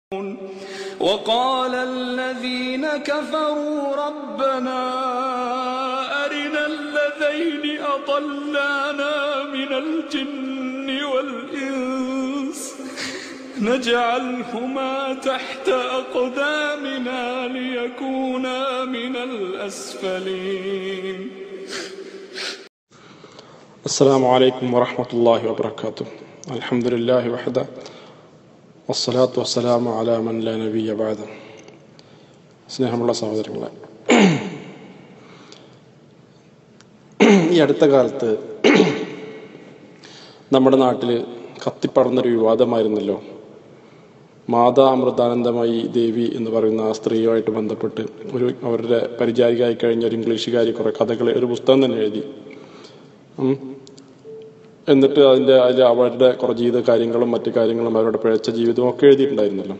وقال الذين كفروا ربنا أرنا الذين أضلانا من الجن والإنس نجعلهما تحت أقدامنا ليكونا من الأسفلين السلام عليكم ورحمة الله وبركاته الحمد لله وحده والصلاة والسلام على من لا نبي بعده സ്നേഹമുള്ള സഹോദരങ്ങളെ ഈ അടുത്ത കാലത്ത് നമ്മുടെ നാട്ടിൽ കത്തിപ്പടർന്നൊരു വിവാദമായിരുന്നല്ലോ മാതാ അമൃതാനന്ദമയി ദേവി എന്ന് പറയുന്ന ആ സ്ത്രീയുമായിട്ട് ബന്ധപ്പെട്ട് ഒരു അവരുടെ പരിചാരികയായി കഴിഞ്ഞ ഒരു ഇംഗ്ലീഷുകാരി കുറെ കഥകൾ ഒരു പുസ്തകം തന്നെ എഴുതി ഉം. എന്നിട്ട് അതിൻ്റെ അതിൽ അവരുടെ കുറേ ജീവിത കാര്യങ്ങളും മറ്റു കാര്യങ്ങളും അവരുടെ പിഴച്ച ജീവിതവും ഒക്കെ എഴുതിയിട്ടുണ്ടായിരുന്നല്ലോ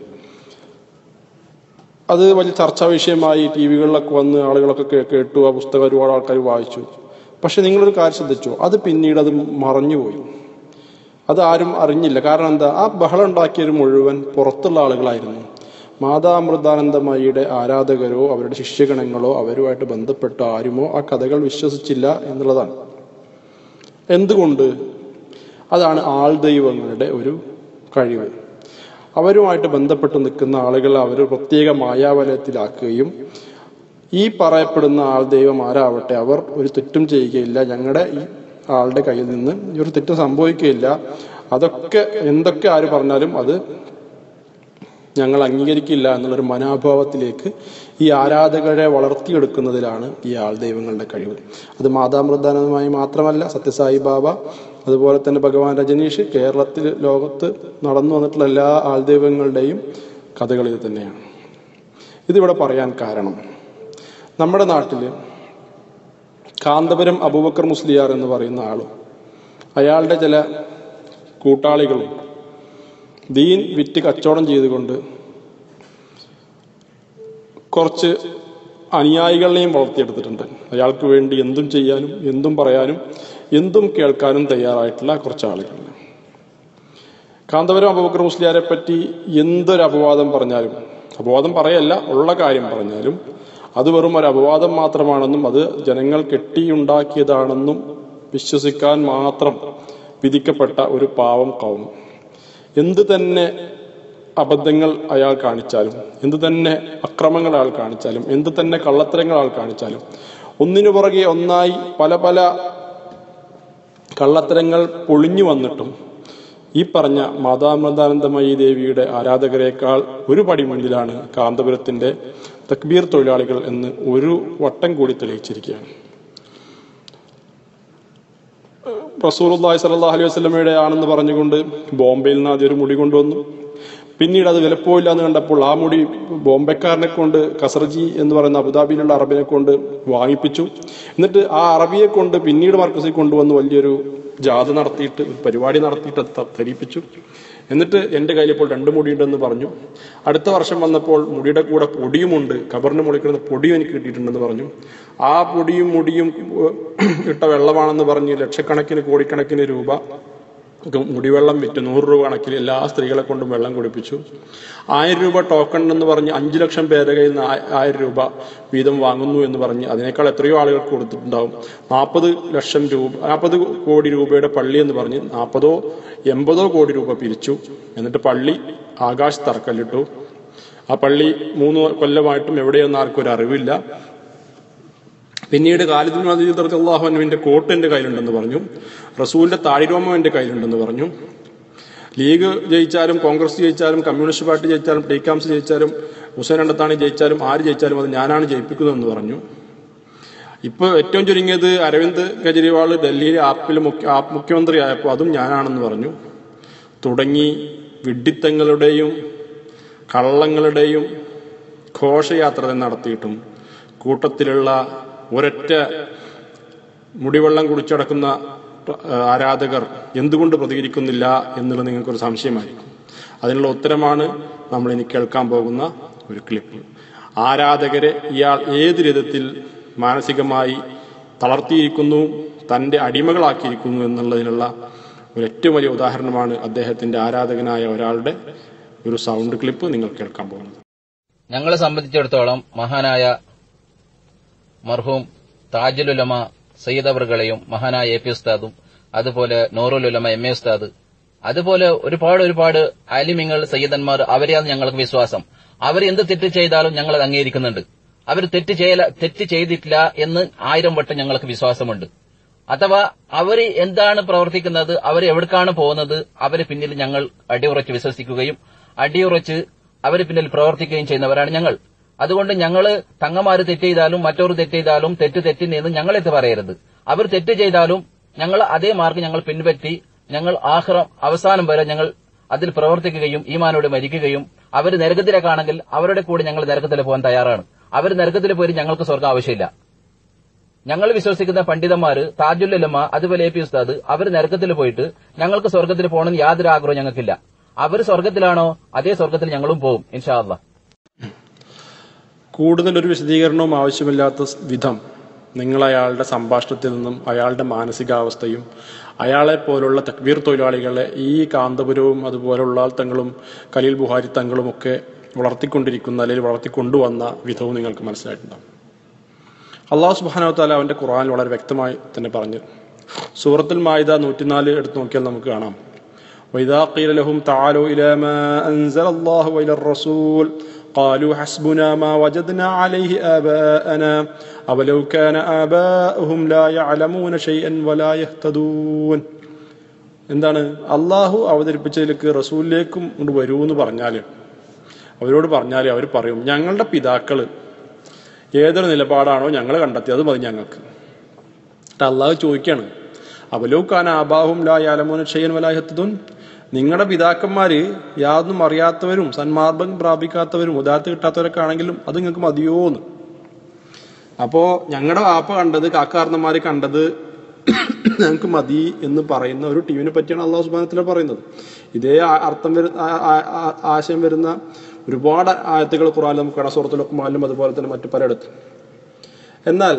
അത് വലിയ ചർച്ചാ വിഷയമായി ടി വികളിലൊക്കെ വന്ന് ആളുകളൊക്കെ കേ- കേട്ടു ആ പുസ്തകം ഒരുപാട് ആൾക്കാർ വായിച്ചു പക്ഷെ നിങ്ങളൊരു കാര്യം ശ്രദ്ധിച്ചു അത് പിന്നീട് അത് മറഞ്ഞുപോയി അത് ആരും അറിഞ്ഞില്ല കാരണം എന്താ ആ ബഹളം ഉണ്ടാക്കിയത് മുഴുവൻ പുറത്തുള്ള ആളുകളായിരുന്നു മാതാ അമൃതാനന്ദമയിയുടെ ആരാധകരോ അവരുടെ ശിഷ്യഗണങ്ങളോ അവരുമായിട്ട് ബന്ധപ്പെട്ട ആരുമോ ആ കഥകൾ വിശ്വസിച്ചില്ല എന്നുള്ളതാണ് എന്തുകൊണ്ട് അതാണ് ആൾ ദൈവങ്ങളുടെ ഒരു കഴിവ് അവരുമായിട്ട് ബന്ധപ്പെട്ട് നിൽക്കുന്ന ആളുകൾ അവർ പ്രത്യേക മായാവലയത്തിലാക്കുകയും ഈ പറയപ്പെടുന്ന ആൾ ദൈവം ആരാവട്ടെ അവർ ഒരു തെറ്റും ചെയ്യുകയില്ല ഞങ്ങളുടെ ഈ ആളുടെ കയ്യിൽ നിന്ന് ഈ ഒരു തെറ്റും സംഭവിക്കുകയില്ല അതൊക്കെ എന്തൊക്കെ ആര് പറഞ്ഞാലും അത് ഞങ്ങൾ അംഗീകരിക്കില്ല എന്നുള്ളൊരു മനോഭാവത്തിലേക്ക് ഈ ആരാധകരെ വളർത്തിയെടുക്കുന്നതിലാണ് ഈ ആൾ ദൈവങ്ങളുടെ കഴിവ് അത് മാതാമൃദാനമായി മാത്രമല്ല സത്യസായി ബാബ അതുപോലെ തന്നെ ഭഗവാൻ രജനീഷ് കേരളത്തിൽ ലോകത്ത് നടന്നു വന്നിട്ടുള്ള എല്ലാ ആൾ ദൈവങ്ങളുടെയും കഥകൾ ഇത് തന്നെയാണ് ഇതിവിടെ പറയാൻ കാരണം നമ്മുടെ നാട്ടിൽ കാന്തപുരം അബൂബക്കർ മുസ്ലിയാർ എന്ന് പറയുന്ന ആളും അയാളുടെ ചില കൂട്ടാളികളും ദീൻ വിറ്റ് കച്ചവടം ചെയ്തുകൊണ്ട് കുറച്ച് അനുയായികളെയും വളർത്തിയെടുത്തിട്ടുണ്ട് അയാൾക്ക് വേണ്ടി എന്തും ചെയ്യാനും എന്തും പറയാനും എന്തും കേൾക്കാനും തയ്യാറായിട്ടുള്ള കുറച്ച് ആളുകൾ കാന്തപുരം അബൂബക്കർ മുസ്ലിയാരെ പറ്റി എന്തൊരു അപവാദം പറഞ്ഞാലും അപവാദം പറയല്ല ഉള്ള കാര്യം പറഞ്ഞാലും അത് വെറും ഒരു അപവാദം മാത്രമാണെന്നും അത് ജനങ്ങൾ കെട്ടിയുണ്ടാക്കിയതാണെന്നും വിശ്വസിക്കാൻ മാത്രം വിധിക്കപ്പെട്ട ഒരു പാവം കൗം എന്ത് തന്നെ അബദ്ധങ്ങൾ അയാൾ കാണിച്ചാലും എന്ത് തന്നെ അക്രമങ്ങൾ അയാൾ കാണിച്ചാലും എന്ത് തന്നെ കള്ളത്തരങ്ങൾ അയാൾ കാണിച്ചാലും ഒന്നിനു പുറകെ ഒന്നായി പല പല കള്ളത്തരങ്ങൾ പൊളിഞ്ഞു വന്നിട്ടും ഈ പറഞ്ഞ മാതാമൃതാനന്ദമയി ദേവിയുടെ ആരാധകരെക്കാൾ ഒരു പടി മുന്നിലാണ് കാന്തപുരത്തിന്റെ തക്ബീർ തൊഴിലാളികൾ എന്ന് ഒരു വട്ടം കൂടി തെളിയിച്ചിരിക്കുകയാണ് റസൂലുള്ളാഹി സ്വല്ലല്ലാഹു അലൈഹി വസല്ലമയുടെ ആണെന്ന് പറഞ്ഞുകൊണ്ട് ബോംബെയിൽ നിന്ന് ആദ്യം ഒരു മുടി കൊണ്ടുവന്നു പിന്നീട് അത് വിലപ്പോയില്ല എന്ന് കണ്ടപ്പോൾ ആ മുടി ബോംബെക്കാരനെ കൊണ്ട് കസർജി എന്ന് പറയുന്ന അബുദാബിയിലുള്ള അറബിനെ കൊണ്ട് വാങ്ങിപ്പിച്ചു എന്നിട്ട് ആ അറബിയെ കൊണ്ട് പിന്നീട് മർക്കസിൽ കൊണ്ടുവന്ന് വലിയൊരു ജാഥ നടത്തിയിട്ട് ഒരു പരിപാടി നടത്തിയിട്ട് ത- ധരിപ്പിച്ചു എന്നിട്ട് എൻ്റെ കയ്യിൽ ഇപ്പോൾ രണ്ട് മുടിയുണ്ടെന്ന് പറഞ്ഞു അടുത്ത വർഷം വന്നപ്പോൾ മുടിയുടെ കൂടെ പൊടിയുമുണ്ട് കബറിന് മുളിക്കുന്ന പൊടിയും എനിക്ക് കിട്ടിയിട്ടുണ്ടെന്ന് പറഞ്ഞു ആ പൊടിയും മുടിയും ഏഹ്, ഇട്ട വെള്ളമാണെന്ന് പറഞ്ഞ് ലക്ഷക്കണക്കിന് കോടിക്കണക്കിന് രൂപ ഒക്കെ മുടിവെള്ളം വിറ്റ് നൂറ് രൂപ കണക്കിൽ എല്ലാ സ്ത്രീകളെ കൊണ്ടും വെള്ളം കുടിപ്പിച്ചു ആയിരം രൂപ ടോക്കൺ എന്ന് പറഞ്ഞ് അഞ്ചു ലക്ഷം പേരുടെ കയ്യിൽ നിന്ന് ആയ- ആയിരം രൂപ വീതം വാങ്ങുന്നു എന്ന് പറഞ്ഞ് അതിനേക്കാൾ എത്രയോ ആളുകൾക്ക് കൊടുത്തിട്ടുണ്ടാവും നാൽപ്പത് ലക്ഷം രൂപ നാൽപ്പത് കോടി രൂപയുടെ പള്ളി എന്ന് പറഞ്ഞ് നാൽപ്പതോ എൺപതോ കോടി രൂപ പിരിച്ചു എന്നിട്ട് പള്ളി ആകാശ് തറക്കല്ലിട്ടു ആ പള്ളി മൂന്ന് കൊല്ലമായിട്ടും എവിടെയൊന്നും ആർക്കും ഒരു അറിവില്ല പിന്നീട് ഖാലിദ് മദീദ് റളിയല്ലാഹു അൻഹുവിന്റെ കോട്ട് എന്റെ കയ്യിലുണ്ടെന്ന് പറഞ്ഞു റസൂലിന്റെ താടിരോമം എന്റെ കയ്യിലുണ്ടെന്ന് പറഞ്ഞു ലീഗ് ജയിച്ചാലും കോൺഗ്രസ് ജയിച്ചാലും കമ്മ്യൂണിസ്റ്റ് പാർട്ടി ജയിച്ചാലും ടീക്കാംസ് ജയിച്ചാലും ഹുസൈൻ അണ്ടത്താണി ജയിച്ചാലും ആര് ജയിച്ചാലും അത് ഞാനാണ് ജയിപ്പിക്കുന്നതെന്ന് പറഞ്ഞു ഇപ്പൊ ഏറ്റവും ചുരുങ്ങിയത് അരവിന്ദ് കെജ്രിവാൾ ഡൽഹിയിലെ ആപ്പിൽ മുഖ്യ ആപ്പ് മുഖ്യമന്ത്രി ആയപ്പോൾ അതും ഞാനാണെന്ന് പറഞ്ഞു തുടങ്ങി വിഡ്ഢിത്തങ്ങളുടെയും കള്ളങ്ങളുടെയും ഘോഷയാത്ര തന്നെ നടത്തിയിട്ടും കൂട്ടത്തിലുള്ള ഒരൊറ്റ മുടിവെള്ളം കുടിച്ചടക്കുന്ന ആ, ആരാധകർ എന്തുകൊണ്ട് പ്രതികരിക്കുന്നില്ല എന്നുള്ളത് നിങ്ങൾക്കൊരു സംശയമായിരിക്കും അതിനുള്ള ഉത്തരമാണ് നമ്മൾ ഇനി കേൾക്കാൻ പോകുന്ന ഒരു ക്ലിപ്പ് ആരാധകരെ ഇയാൾ ഏത് വിധത്തിൽ മാനസികമായി തളർത്തിയിരിക്കുന്നു തൻ്റെ അടിമകളാക്കിയിരിക്കുന്നു എന്നുള്ളതിനുള്ള ഒരു ഏറ്റവും വലിയ ഉദാഹരണമാണ് അദ്ദേഹത്തിന്റെ ആരാധകനായ ഒരാളുടെ ഒരു സൗണ്ട് ക്ലിപ്പ് നിങ്ങൾ കേൾക്കാൻ പോകുന്നത് ഞങ്ങളെ സംബന്ധിച്ചിടത്തോളം മഹാനായ മർഹൂം താജുലുലമ സയ്യിദ് അവർകളെയും മഹാനായ എ പി ഉസ്താദും അതുപോലെ നൂറുലുലമ എം എ ഉസ്താദ് അതുപോലെ ഒരുപാട് ഒരുപാട് ആലിമ്യങ്ങൾ സയ്യിദന്മാർ അവരെയാണ് ഞങ്ങൾക്ക് വിശ്വാസം അവർ എന്ത് തെറ്റ് ചെയ്താലും ഞങ്ങൾ അത് അംഗീകരിക്കുന്നുണ്ട് അവർ തെറ്റ് ചെയ്യല തെറ്റ് ചെയ്തിട്ടില്ല എന്ന് ആയിരം വട്ടം ഞങ്ങൾക്ക് വിശ്വാസമുണ്ട് അഥവാ അവർ എന്താണ് പ്രവർത്തിക്കുന്നത് അവർ എവിടേക്കാണ് പോകുന്നത് അവരെ പിന്നിൽ ഞങ്ങൾ അടിയുറച്ച് വിശ്വസിക്കുകയും അടിയുറച്ച് അവര് പിന്നിൽ പ്രവർത്തിക്കുകയും ചെയ്യുന്നവരാണ് ഞങ്ങൾ അതുകൊണ്ട് ഞങ്ങള് തങ്ങമാര് തെറ്റ് ചെയ്താലും മറ്റൊരു തെറ്റ് ചെയ്താലും തെറ്റ് തെറ്റിനെന്ന് ഞങ്ങളെത്ത് പറയരുത് അവർ തെറ്റ് ചെയ്താലും ഞങ്ങൾ അതേ മാർഗം ഞങ്ങൾ പിൻപറ്റി ഞങ്ങൾ ആഹ്റം അവസാനം വരെ ഞങ്ങൾ അതിൽ പ്രവർത്തിക്കുകയും ഈമാനോട് മരിക്കുകയും അവർ നരകത്തിലേക്കാണെങ്കിൽ അവരുടെ കൂടെ ഞങ്ങൾ നരകത്തിൽ പോകാൻ തയ്യാറാണ് അവർ നരകത്തിൽ പോയി ഞങ്ങൾക്ക് സ്വർഗ്ഗം ആവശ്യമില്ല ഞങ്ങൾ വിശ്വസിക്കുന്ന പണ്ഡിതന്മാര് താജുല്ലമ്മ അതുപോലെ എ പി ഉസ്താദ് അവർ നരകത്തിൽ പോയിട്ട് ഞങ്ങൾക്ക് സ്വർഗത്തിൽ പോകണമെന്ന് യാതൊരു ആഗ്രഹവും ഞങ്ങൾക്കില്ല അവർ സ്വർഗത്തിലാണോ അതേ സ്വർഗത്തിൽ ഞങ്ങളും പോവും ഇൻഷാ അള്ളാ കൂടുതൽ ഒരു വിശദീകരണവും ആവശ്യമില്ലാത്ത വിധം നിങ്ങൾ അയാളുടെ സംഭാഷണത്തിൽ നിന്നും അയാളുടെ മാനസികാവസ്ഥയും അയാളെ പോലുള്ള തക്വീർ തൊഴിലാളികളെ ഈ കാന്തപുരവും അതുപോലുള്ള തങ്ങളും കലീൽ ബുഹാരി തങ്ങളും ഒക്കെ വളർത്തിക്കൊണ്ടിരിക്കുന്ന അല്ലെങ്കിൽ വളർത്തിക്കൊണ്ടുവന്ന വിധവും നിങ്ങൾക്ക് മനസ്സിലായിട്ടുണ്ടാവും അള്ളാഹു സുബാനോ താല അവന്റെ ഖുർആൻ വളരെ വ്യക്തമായി തന്നെ പറഞ്ഞു സൂറത്തുൽ മായിദ നൂറ്റിനാല് എടുത്ത് നോക്കിയാൽ നമുക്ക് കാണാം وإذا قيل لهم تعالوا إلى ما أنزل الله وإلى الرسول قالوا حسبنا ما وجدنا عليه آباءنا أولو كان آباؤهم لا يعلمون شيئا ولا يهتدون എന്താണ് അള്ളാഹു അവതരിപ്പിച്ചതിലേക്ക് റസൂലിലേക്കും കൊണ്ട് വരൂ എന്ന് പറഞ്ഞാൽ അവരോട് പറഞ്ഞാൽ അവർ പറയും ഞങ്ങളുടെ പിതാക്കള് ഏതൊരു നിലപാടാണോ ഞങ്ങൾ കണ്ടെത്തി അത് മതി ഞങ്ങൾക്ക് എന്നിട്ട് അള്ളാഹു ചോദിക്കാണ് അവലോക്കാൻ ആബാഹും ലാ യാലമോന ഷെയ്യൻ വലാഹത്തുൻ നിങ്ങളുടെ പിതാക്കന്മാര് യാതൊന്നും അറിയാത്തവരും സന്മാർഗം പ്രാപിക്കാത്തവരും ഉദാഹരണ കിട്ടാത്തവരൊക്കെ ആണെങ്കിലും അത് നിങ്ങൾക്ക് മതിയോ എന്ന് അപ്പോ ഞങ്ങളുടെ വാപ്പ കണ്ടത് കാക്കാർന്നമാര് കണ്ടത് ഞങ്ങൾക്ക് മതി എന്ന് പറയുന്ന ഒരു ടീമിനെ പറ്റിയാണ് അള്ളാഹു സുബാനത്തില പറയുന്നത് ഇതേ ആ- അർത്ഥം വരുന്ന ആ- ആ- ആ- ആശയം വരുന്ന ഒരുപാട് ആയത്തുകൾ ഖുറാൻ നമുക്ക് കാണാം സുഹൃത്തുലൊക്കെ മാലും അതുപോലെ തന്നെ മറ്റു പലയിടത്ത് എന്നാൽ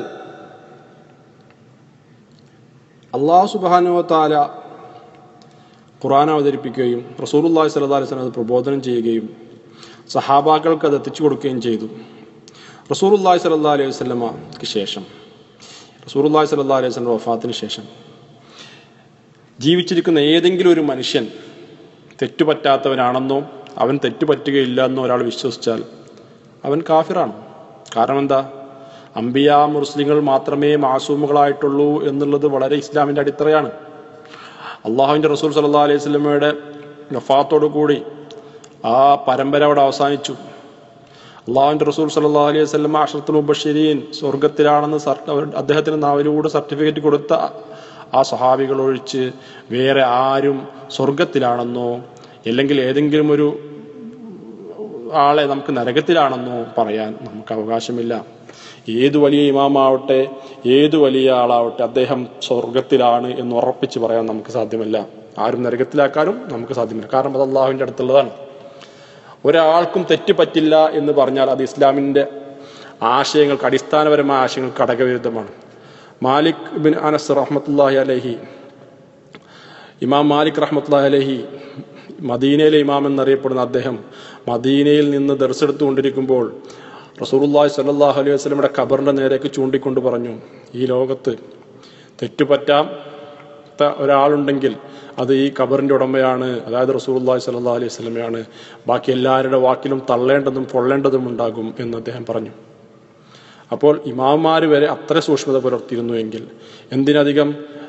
അള്ളാഹു സുബാനോ താല ഖുറാൻ അവതരിപ്പിക്കുകയും റസൂലുല്ലാഹി സ്വല്ലല്ലാഹി അലൈഹി വസല്ലം അത് പ്രബോധനം ചെയ്യുകയും സഹാബാക്കൾക്ക് അത് എത്തിച്ചു കൊടുക്കുകയും ചെയ്തു റസൂലുല്ലാഹി സ്വല്ലല്ലാഹി അലൈഹി വസല്ലമക്ക് ശേഷം റസൂലുല്ലാഹി സ്വല്ലല്ലാഹി അലൈഹി വസല്ലം വഫാത്തിന് ശേഷം ജീവിച്ചിരിക്കുന്ന ഏതെങ്കിലും ഒരു മനുഷ്യൻ തെറ്റുപറ്റാത്തവനാണെന്നോ അവൻ തെറ്റുപറ്റുകയില്ല എന്നോ ഒരാൾ വിശ്വസിച്ചാൽ അവൻ കാഫിറാണ് കാരണം എന്താ അംബിയ മുസ്ലിങ്ങൾ മാത്രമേ മാസൂമുകളായിട്ടുള്ളൂ എന്നുള്ളത് വളരെ ഇസ്ലാമിന്റെ അടിത്തറയാണ് അള്ളാഹുവിന്റെ റസൂൽ സല്ലാ അലൈഹി സ്വലമയുടെ വഫാത്തോടു കൂടി ആ പരമ്പര അവിടെ അവസാനിച്ചു അള്ളാഹുവിന്റെ റസൂൽ സല്ലാ അലൈഹി സ്വലമ അഷറത്തുൽ മുബഷരീൻ സ്വർഗത്തിലാണെന്ന് സർ- അവർ- അദ്ദേഹത്തിന് നാവിലൂടെ സർട്ടിഫിക്കറ്റ് കൊടുത്ത ആ സഹാബികൾ ഒഴിച്ച് വേറെ ആരും സ്വർഗത്തിലാണെന്നോ അല്ലെങ്കിൽ ഏതെങ്കിലും ഒരു ആളെ നമുക്ക് നരകത്തിലാണെന്നോ പറയാൻ നമുക്ക് അവകാശമില്ല ഏതു വലിയ ഇമാമാവട്ടെ ഏതു വലിയ ആളാവട്ടെ അദ്ദേഹം സ്വർഗത്തിലാണ് എന്ന് ഉറപ്പിച്ച് പറയാൻ നമുക്ക് സാധ്യമല്ല ആരും നരകത്തിലാക്കാനും നമുക്ക് സാധ്യമല്ല കാരണം അത് അള്ളാഹുവിന്റെ അടുത്തുള്ളതാണ് ഒരാൾക്കും തെറ്റ് പറ്റില്ല എന്ന് പറഞ്ഞാൽ അത് ഇസ്ലാമിന്റെ ആശയങ്ങൾക്ക് അടിസ്ഥാനപരമായ ആശയങ്ങൾക്ക് ഘടകവിരുദ്ധമാണ് മാലിക് ബിൻ അനസ് റഹ്മത്തുല്ലാഹി അലഹി ഇമാം മാലിക് റഹ്മത്തുല്ലാഹി അലഹി മദീനയിലെ ഇമാം എന്നറിയപ്പെടുന്ന അദ്ദേഹം മദീനയിൽ നിന്ന് ദർശെടുത്തുകൊണ്ടിരിക്കുമ്പോൾ റസൂലുള്ളാഹി സ്വല്ലല്ലാഹു അലൈഹി വസല്ലമയുടെ ഖബറിന്റെ നേരേക്ക് ചൂണ്ടിക്കൊണ്ട് പറഞ്ഞു ഈ ലോകത്ത് തെറ്റുപറ്റാത്ത ഒരാളുണ്ടെങ്കിൽ അത് ഈ ഖബറിന്റെ ഉടമയാണ് അതായത് റസൂലുള്ളാഹി സ്വല്ലല്ലാഹു അലൈഹി വസല്ലമയാണ് ബാക്കി എല്ലാവരുടെ വാക്കിലും തള്ളേണ്ടതും പൊള്ളേണ്ടതും ഉണ്ടാകും എന്ന് അദ്ദേഹം പറഞ്ഞു അപ്പോൾ ഇമാമാര് വരെ അത്ര സൂക്ഷ്മത പുലർത്തിയിരുന്നു എങ്കിൽ എന്തിനധികം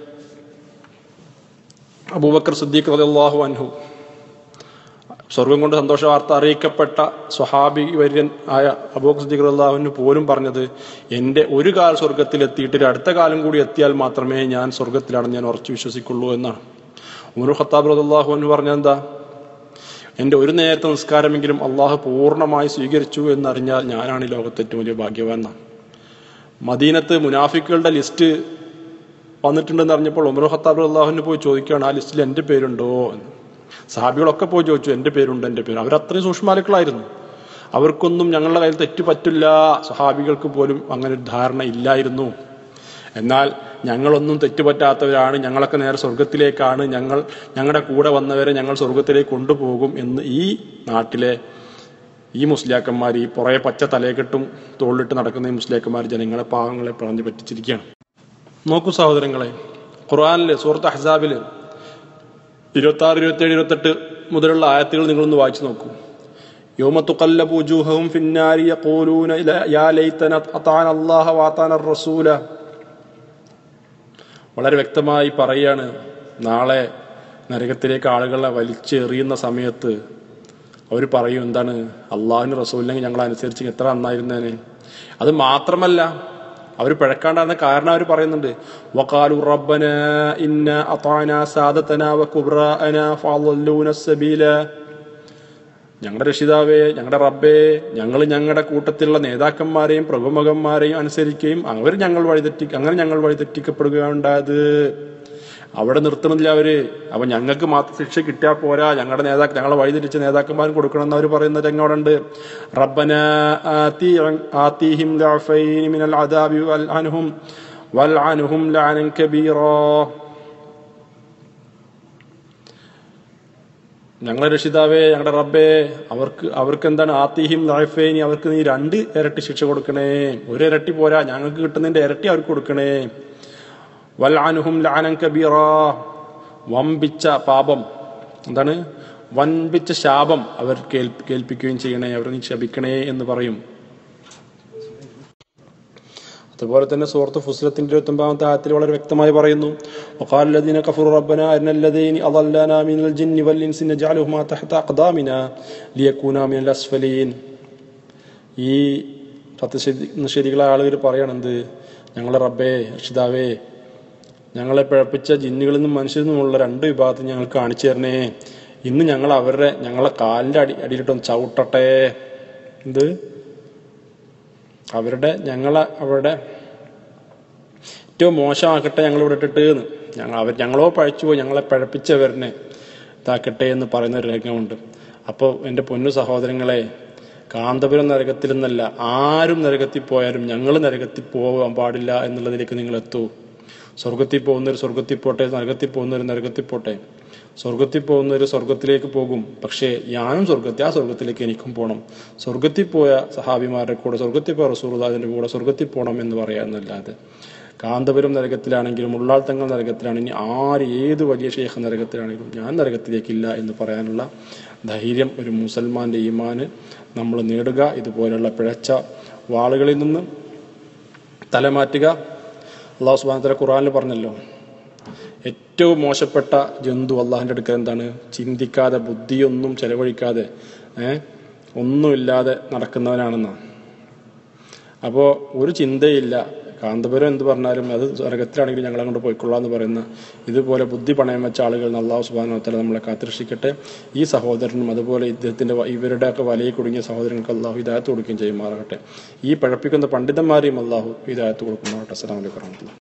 അബൂബക്കർ സിദ്ദീഖ് റളിയല്ലാഹു അൻഹു സ്വർഗം കൊണ്ട് സന്തോഷ വാർത്ത അറിയിക്കപ്പെട്ട സ്വഹാബി വര്യൻ ആയ അബൂബക്കർ സിദ്ദീഖ് റളിയല്ലാഹു അൻഹു പോലും പറഞ്ഞത് എൻ്റെ ഒരു കാൽ സ്വർഗത്തിൽ എത്തിയിട്ട് അടുത്ത കാലം കൂടി എത്തിയാൽ മാത്രമേ ഞാൻ സ്വർഗത്തിലാണെന്ന് ഞാൻ ഉറച്ചു വിശ്വസിക്കുള്ളൂ എന്നാണ് ഉമർ ഖത്താബ് റളിയല്ലാഹു അൻഹു പറഞ്ഞ എന്താ എൻ്റെ ഒരു നേരത്തെ നിസ്കാരമെങ്കിലും അള്ളാഹു പൂർണ്ണമായി സ്വീകരിച്ചു എന്നറിഞ്ഞാൽ ഞാനാണ് ഈ ലോകത്തെ ഏറ്റവും വലിയ ഭാഗ്യവാൻ എന്നാണ് മദീനത്ത് മുനാഫിക്കുകളുടെ ലിസ്റ്റ് വന്നിട്ടുണ്ടെന്ന് അറിഞ്ഞപ്പോൾ ഉമർ ഖത്താബ് അള്ളാഹുവിന് പോയി ചോദിക്കുകയാണ് ആ ലിസ്റ്റിൽ എൻ്റെ പേരുണ്ടോ എന്ന് സഹാബികളൊക്കെ പോയി ചോദിച്ചു എൻ്റെ പേരുണ്ട് എൻ്റെ പേര് അവരത്രയും സൂക്ഷ്മാലുക്കളായിരുന്നു അവർക്കൊന്നും ഞങ്ങളുടെ കയ്യിൽ തെറ്റ് പറ്റില്ല സഹാബികൾക്ക് പോലും അങ്ങനെ ഒരു ധാരണ ഇല്ലായിരുന്നു എന്നാൽ ഞങ്ങളൊന്നും തെറ്റുപറ്റാത്തവരാണ് ഞങ്ങളൊക്കെ നേരെ സ്വർഗത്തിലേക്കാണ് ഞങ്ങൾ ഞങ്ങളുടെ കൂടെ വന്നവരെ ഞങ്ങൾ സ്വർഗത്തിലേക്ക് കൊണ്ടുപോകും എന്ന് ഈ നാട്ടിലെ ഈ മുസ്ലിയാക്കന്മാർ ഈ പുറയെ പച്ച തലയെക്കെട്ടും തോളിലിട്ട് നടക്കുന്ന ഈ മുസ്ലിയാക്കന്മാർ ജനങ്ങളെ പാവങ്ങളെ പറഞ്ഞു പറ്റിച്ചിരിക്കുകയാണ് നോക്കൂ സഹോദരങ്ങളെ ഖുർആാനില് സൂറത്ത് അഹ്സാബില് ഇരുപത്തി ആറ് ഇരുപത്തി ഏഴ് ഇരുപത്തെട്ട് മുതലുള്ള ആയത്തുകൾ നിങ്ങളൊന്ന് വായിച്ചു നോക്കൂ يوم تقلب وجوههم في النار يقولون يا ليتنا أطعنا الله وأطعنا الرسول വളരെ വ്യക്തമായി പറയാണ് നാളെ നരകത്തിലേക്ക് ആളുകളെ വലിച്ചെറിയുന്ന സമയത്ത് അവർ പറയും എന്താണ് അള്ളാഹുവിന് റസൂലിനെങ്കിൽ ഞങ്ങൾ അനുസരിച്ച് എത്ര നന്നായിരുന്നേനെ അത് മാത്രമല്ല അവർ പിഴക്കാണ്ടാകുന്ന കാരണം അവർ പറയുന്നുണ്ട് വഖാലു റബ്ബന ഇന്ന അതാന സാദതന വകുബ്രാഅന ഫളല്ലൂന സബീല ഞങ്ങളുടെ രക്ഷിതാവേ ഞങ്ങളുടെ റബ്ബേ ഞങ്ങൾ ഞങ്ങളുടെ കൂട്ടത്തിലുള്ള നേതാക്കന്മാരെയും പ്രഭുമകന്മാരെയും അനുസരിക്കുകയും അവർ ഞങ്ങൾ വഴിതെറ്റി അങ്ങനെ ഞങ്ങൾ വഴിതെറ്റിക്കപ്പെടുകയുണ്ടായത് അവിടെ നിർത്തണില്ല അവര് അപ്പൊ ഞങ്ങൾക്ക് മാത്രം ശിക്ഷ കിട്ടിയാൽ പോരാ ഞങ്ങളുടെ നേതാക്കൾ ഞങ്ങളെ വഴിതെറ്റിച്ച നേതാക്കന്മാരും കൊടുക്കണം എന്ന് അവർ പറയുന്ന രംഗോടുണ്ട് റബ്ബന ആതി ആതിഹിം ലഅഫൈനി മിനൽ അദാബി വൽഅൻഹും വൽഅൻഹും ലഅനൻ കബീറാ ഞങ്ങളെ രക്ഷിതാവേ ഞങ്ങളുടെ റബ്ബേ അവർക്ക് അവർക്ക് എന്താണ് ആത്തിഹിം നാഫേനി അവർക്ക് നീ രണ്ട് ഇരട്ടി ശിക്ഷ കൊടുക്കണേ ഒരു ഇരട്ടി പോരാ ഞങ്ങൾക്ക് കിട്ടുന്നതിന്റെ ഇരട്ടി അവർക്ക് കൊടുക്കണേ വൽഅനുഹും ലാനം കബീറ വമ്പിച്ച പാപം എന്താണ് വൻപിച്ച ശാപം അവർ കേൾപ്പി കേൾപ്പിക്കുകയും ചെയ്യണേ അവർ നീ ശപിക്കണേ എന്ന് പറയും അതുപോലെ തന്നെ സുഹൃത്ത് ഫുസ്ലത്തിന്റെ ഇരുപത്തി ഒമ്പതാമത്തെ ആയത്തിൽ വളരെ വ്യക്തമായി പറയുന്നു وقال الذين كفروا ربنا أرنا الذين أضلنا من الجن والإنس نجعلهما تحت أقدامنا ليكونا من الأسفلين ഈ സത്യനിഷേധികളായ ആളുകൾ പറയണെന്ത് ഞങ്ങളെ റബ്ബേ രക്ഷിതാവേ ഞങ്ങളെ പിഴപ്പിച്ച ജിന്നുകളിൽ നിന്നും മനുഷ്യരിൽ നിന്നുമുള്ള രണ്ട് വിഭാഗത്തിൽ ഞങ്ങൾ കാണിച്ചു തരണേ ഇന്ന് ഞങ്ങൾ അവരുടെ ഞങ്ങളെ കാലിന്റെ അടി അടിയിലിട്ടൊന്ന് ചവിട്ടട്ടെ എന്ത് അവരുടെ ഞങ്ങളെ അവരുടെ ഏറ്റവും മോശമാക്കട്ടെ ഞങ്ങൾ ഇവിടെ ഇട്ടിട്ട് എന്ന് ഞങ്ങൾ അവർ ഞങ്ങളോ പഴച്ചു പോയി ഞങ്ങളെ പഴപ്പിച്ചവരനെ ഇതാക്കട്ടെ എന്ന് പറയുന്ന ഒരു രംഗമുണ്ട് അപ്പോൾ എൻ്റെ പൊന്നു സഹോദരങ്ങളെ കാന്തപുരം നരകത്തിൽ നിന്നല്ല ആരും നരകത്തിൽ പോയാലും ഞങ്ങൾ നരകത്തിൽ പോകാൻ പാടില്ല എന്നുള്ളതിലേക്ക് നിങ്ങൾ എത്തൂ സ്വർഗത്തിൽ പോകുന്നവർ സ്വർഗത്തിൽ പോട്ടെ നരകത്തിൽ പോകുന്നവർ നരകത്തിൽ പോട്ടെ സ്വർഗത്തിൽ പോകുന്നവർ സ്വർഗത്തിലേക്ക് പോകും പക്ഷേ ഞാനും സ്വർഗത്തിൽ ആ സ്വർഗത്തിലേക്ക് എനിക്കും പോകണം സ്വർഗത്തിൽ പോയ സഹാബിമാരുടെ കൂടെ സ്വർഗത്തിൽ പോയ റസൂർദാദിന്റെ കൂടെ സ്വർഗത്തിൽ പോകണം എന്ന് പറയാമെന്നല്ലാതെ കാന്തപുരം നരകത്തിലാണെങ്കിലും ഉള്ളാൾ തങ്ങൾ നരകത്തിലാണെങ്കിലും ആര് ഏത് വലിയ ഷേഖ് നരകത്തിലാണെങ്കിലും ഞാൻ നരകത്തിലേക്കില്ല എന്ന് പറയാനുള്ള ധൈര്യം ഒരു മുസൽമാന്റെ ഈമാന് നമ്മൾ നേടുക ഇതുപോലുള്ള പിഴച്ച വാളുകളിൽ നിന്ന് തലമാറ്റുക അള്ളാഹു സുബാനത്തല ഖുറാനിൽ പറഞ്ഞല്ലോ ഏറ്റവും മോശപ്പെട്ട ജന്തു അള്ളാഹിൻ്റെ അടുക്കൽ എന്താണ് ചിന്തിക്കാതെ ബുദ്ധിയൊന്നും ചെലവഴിക്കാതെ ഏഹ് ഒന്നുമില്ലാതെ നടക്കുന്നവനാണെന്നാണ് അപ്പോൾ ഒരു ചിന്തയില്ല കാന്തപുരം എന്ത് പറഞ്ഞാലും അത് നരകത്തിലാണെങ്കിലും ഞങ്ങൾ അങ്ങോട്ട് പോയിക്കൊള്ളാം എന്ന് പറയുന്ന ഇതുപോലെ ബുദ്ധി പണയം വെച്ച ആളുകൾ അള്ളാഹു സുബാനോത്തല നമ്മളെ കാത്തിരക്ഷിക്കട്ടെ ഈ സഹോദരനും അതുപോലെ ഇദ്ദേഹത്തിന്റെ ഇവരുടെയൊക്കെ വലയിൽ കുടുങ്ങിയ സഹോദരങ്ങൾക്ക് അള്ളാഹു ഹിദായത്ത് കൊടുക്കുകയും ചെയ്യുമാറാകട്ടെ ഈ പഴപ്പിക്കുന്ന പണ്ഡിതന്മാരെയും അള്ളാഹു ഹിദായത്ത് കൊടുക്കുമാറാകട്ടെ അസ്സലാമു അലൈക്കും വറഹ്മത്തുള്ളാഹി